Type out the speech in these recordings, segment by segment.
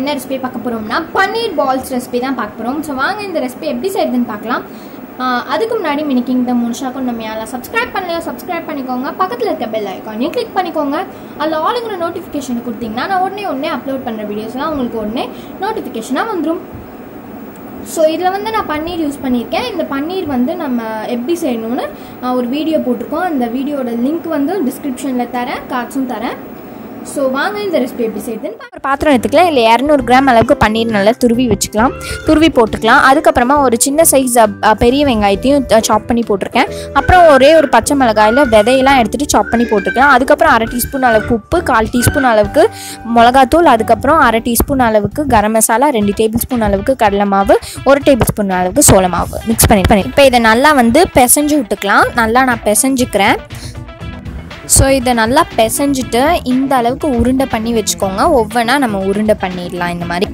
என்ன ரெசிபி பார்க்க போகிறோம்னா பன்னீர் பால்ஸ் ரெசிபி தான் பார்க்க போகிறோம் ஸோ வாங்க இந்த ரெசிபி எப்படி செய்யுதுன்னு பார்க்கலாம் ஆஹ் அதுக்கு முன்னாடி மினி கிங்டம் முன்ஷாக்கும் நம்ம யாரெல்லாம் சப்ஸ்கிரைப் பண்ணலையோ சப்ஸ்கிரைப் பண்ணிக்கோங்க பக்கத்தில் இருக்க பெல் ஐக்கானையும் கிளிக் பண்ணிக்கோங்க அதில் ஆளுங்கிற நோட்டிஃபிகேஷன் கொடுத்தீங்கன்னா நான் உடனே உடனே அப்லோட் பண்ணுற வீடியோஸ்லாம் உங்களுக்கு உடனே நோட்டிஃபிகேஷனாக வந்துடும் ஸோ இதில் வந்து நான் பன்னீர் யூஸ் பண்ணியிருக்கேன் இந்த பன்னீர் வந்து நம்ம எப்படி செய்யணும்னு நான் ஒரு வீடியோ போட்டிருக்கோம் அந்த வீடியோட லிங்க் வந்து டிஸ்கிரிப்ஷனில் தரேன் கார்ட்ஸும் தரேன் ஸோ வாங்க இந்த ரெசிபி எப்படி செய்யுதுன்னு ஒரு பாத்திரம் எடுத்துக்கலாம் இல்லை இரநூறு கிராம் அளவுக்கு பன்னீர் நல்லா துருவி வச்சுக்கலாம் துருவி போட்டுக்கலாம் அதுக்கப்புறமா ஒரு சின்ன சைஸ் பெரிய வெங்காயத்தையும் சாப் பண்ணி போட்டிருக்கேன் அப்புறம் ஒரே ஒரு பச்சை மிளகாயில் விதையெல்லாம் எடுத்துகிட்டு சாப் பண்ணி போட்டிருக்கேன் அதுக்கப்புறம் அரை டீஸ்பூன் அளவுக்கு உப்பு கால் டீஸ்பூன் அளவுக்கு மிளகாத்தூள் அதுக்கப்புறம் அரை டீஸ்பூன் அளவுக்கு கரம் மசாலா ரெண்டு டேபிள் ஸ்பூன் அளவுக்கு கடலை மாவு ஒரு டேபிள் ஸ்பூன் அளவுக்கு சோள மாவு மிக்ஸ் பண்ணி பண்ணி இப்போ இதை நல்லா வந்து பிசைஞ்சு விட்டுக்கலாம் நல்லா நான் பிசைஞ்சுக்கிறேன் ஸோ இதை நல்லா பிசைஞ்சிட்டு இந்த அளவுக்கு உருண்டை பண்ணி வச்சுக்கோங்க ஒவ்வொன்றா நம்ம உருண்டை பண்ணிடலாம் இந்த மாதிரி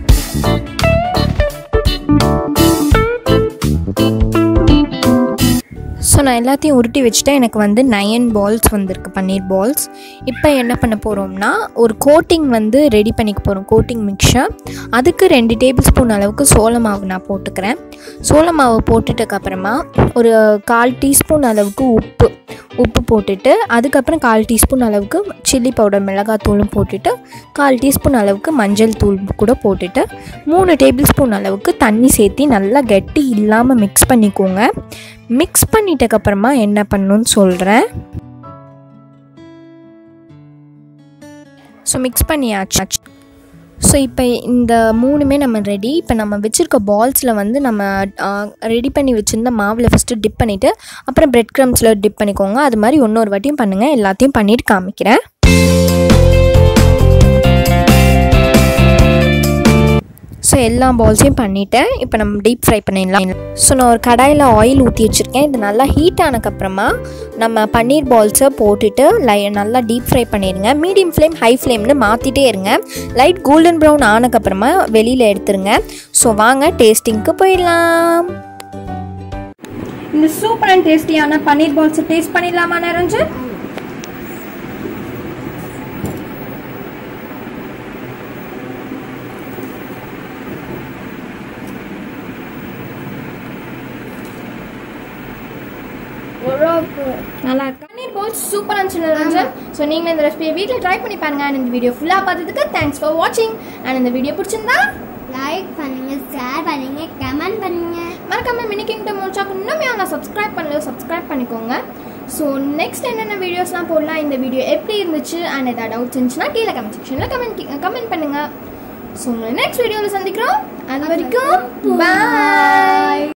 ஸோ நான் எல்லாத்தையும் உருட்டி வச்சுட்டேன் எனக்கு வந்து நயன் பால்ஸ் வந்திருக்கு பன்னீர் பால்ஸ் இப்போ என்ன பண்ண போகிறோம்னா ஒரு கோட்டிங் வந்து ரெடி பண்ணிக்க போகிறோம் கோட்டிங் மிக்சர் அதுக்கு ரெண்டு டேபிள் ஸ்பூன் அளவுக்கு சோள மாவு நான் போட்டுக்கிறேன் சோள மாவு போட்டுட்டதுக்கப்புறமா ஒரு கால் டீஸ்பூன் அளவுக்கு உப்பு உப்பு போட்டுட்டு அதுக்கப்புறம் கால் டீஸ்பூன் அளவுக்கு சில்லி பவுடர் மிளகாத்தூளும் போட்டுட்டு கால் டீஸ்பூன் அளவுக்கு மஞ்சள் தூள் கூட போட்டுட்டு மூணு டேபிள் ஸ்பூன் அளவுக்கு தண்ணி சேர்த்து நல்லா கெட்டி இல்லாமல் மிக்ஸ் பண்ணிக்கோங்க மிக்ஸ் பண்ணிட்டக்கப்புறமா என்ன பண்ணணும்னு சொல்கிறேன் ஸோ மிக்ஸ் பண்ணியாச்சு ஸோ இப்போ இந்த மூணுமே நம்ம ரெடி இப்போ நம்ம வச்சுருக்க பால்ஸில் வந்து நம்ம ரெடி பண்ணி வச்சுருந்த மாவில் ஃபஸ்ட்டு டிப் பண்ணிவிட்டு அப்புறம் பிரெட் க்ரம்ஸில் டிப் பண்ணிக்கோங்க அது மாதிரி இன்னொரு வாட்டியும் பண்ணுங்கள் எல்லாத்தையும் பண்ணிட்டு காமிக்கிறேன் ஸோ எல்லா பால்ஸையும் பண்ணிவிட்டேன் இப்போ நம்ம டீப் ஃப்ரை பண்ணிடலாம் ஸோ நான் ஒரு கடாயில் ஆயில் ஊற்றி வச்சுருக்கேன் இது நல்லா ஹீட் ஆனதுக்கப்புறமா நம்ம பன்னீர் பால்ஸை போட்டுட்டு லை நல்லா டீப் ஃப்ரை பண்ணிடுங்க மீடியம் ஃப்ளேம் ஹை ஃப்ளேம்னு மாற்றிட்டே இருங்க லைட் கோல்டன் ப்ரௌன் ஆனதுக்கப்புறமா வெளியில் எடுத்துருங்க ஸோ வாங்க டேஸ்டிங்க்கு போயிடலாம் இந்த சூப்பர் அண்ட் டேஸ்டியான பன்னீர் பால்ஸை டேஸ்ட் பண்ணிடலாமா நிரஞ்சன் நல்லா இருக்கு பன்னீர் பால்ஸ் சூப்பர் இருந்துச்சு நிரஞ்சன் ஸோ நீங்கள் இந்த ரெசிபியை வீட்டில் ட்ரை பண்ணி பாருங்க அண்ட் இந்த வீடியோ ஃபுல்லாக பார்த்ததுக்கு தேங்க்ஸ் ஃபார் வாட்சிங் அண்ட் இந்த வீடியோ பிடிச்சிருந்தா லைக் பண்ணுங்க ஷேர் பண்ணுங்க கமெண்ட் பண்ணுங்க மறக்காம மினி கிங்டம் முடிச்சாக்கு இன்னுமே அவங்க சப்ஸ்கிரைப் பண்ணல சப்ஸ்கிரைப் பண்ணிக்கோங்க ஸோ நெக்ஸ்ட் என்னென்ன வீடியோஸ்லாம் போடலாம் இந்த வீடியோ எப்படி இருந்துச்சு அண்ட் ஏதாவது டவுட்ஸ் இருந்துச்சுன்னா கீழே கமெண்ட் செக்ஷனில் கமெண்ட் கமெண்ட் பண்ணுங்க ஸோ நெக்ஸ்ட் வீடியோவில் சந்திக்கிறோம் அது வரைக்கும் பாய்